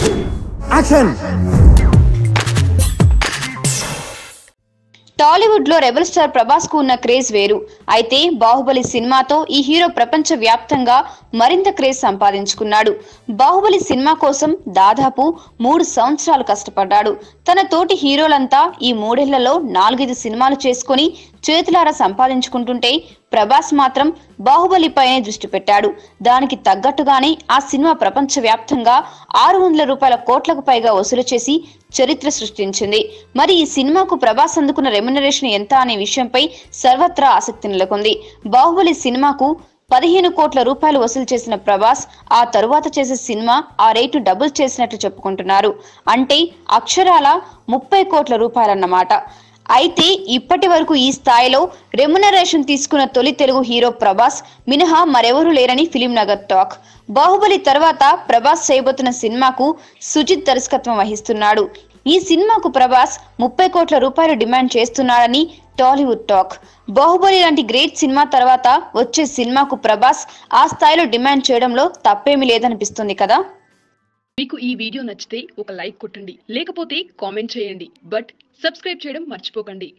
action Tollywood లో rebel star Prabhas కు ఉన్న క్రేజ్ వేరు అయితే బాహుబలి సినిమాతో ఈ హీరో ప్రపంచ వ్యాప్తంగా మరింత క్రేజ్ సంపాదించుకున్నాడు బాహుబలి సినిమా కోసం దాదాపు మూడు సంవత్సరాలు కష్టపడ్డాడు తన తోటి హీరోలంతా ఈ మూడేళ్లలో నాలుగైదు సినిమాలు చేసుకొని చేతులారా సంపాదించుకుంటుంటే ప్రభాస్ మాత్రం బాహుబలిపైనే దృష్టి పెట్టాడు దానికి తగ్గట్టుగానే ఆ సినిమా ప్రపంచ వ్యాప్తంగా ఆరు వందల రూపాయల కోట్లకు పైగా వసూలు చేసి చరిత్ర సృష్టించింది మరి ఈ సినిమాకు ప్రభాస్ అందుకున్న రెమ్యునరేషన్ ఎంత అనే విషయంపై సర్వత్రా ఆసక్తి నెలకొంది బాహుబలి సినిమాకు పదిహేను కోట్ల రూపాయలు వసూలు చేసిన ప్రభాస్ ఆ తరువాత చేసే సినిమా ఆ రేటు డబుల్ చేసినట్లు చెప్పుకుంటున్నారు అంటే అక్షరాల ముప్పై కోట్ల రూపాయలన్నమాట అయితే ఇప్పటి వరకు ఈ స్థాయిలో రెమ్యునరేషన్ తీసుకున్న తొలి తెలుగు హీరో ప్రభాస్ మినహా మరెవరూ లేరని ఫిలిం నగర్ టాక్ బాహుబలి తర్వాత ప్రభాస్ చేయబోతున్న సినిమాకు సుజిత్ దర్శకత్వం వహిస్తున్నాడు ఈ సినిమాకు ప్రభాస్ ముప్పై కోట్ల రూపాయలు డిమాండ్ చేస్తున్నాడని టాలీవుడ్ టాక్ బాహుబలి లాంటి గ్రేట్ సినిమా తర్వాత వచ్చే సినిమాకు ప్రభాస్ ఆ స్థాయిలో డిమాండ్ చేయడంలో తప్పేమీ లేదనిపిస్తుంది కదా మీకు ఈ వీడియో నచ్చితే ఒక లైక్ కొట్టండి లేకపోతే కామెంట్ చేయండి బట్ సబ్స్క్రైబ్ చేయడం మర్చిపోకండి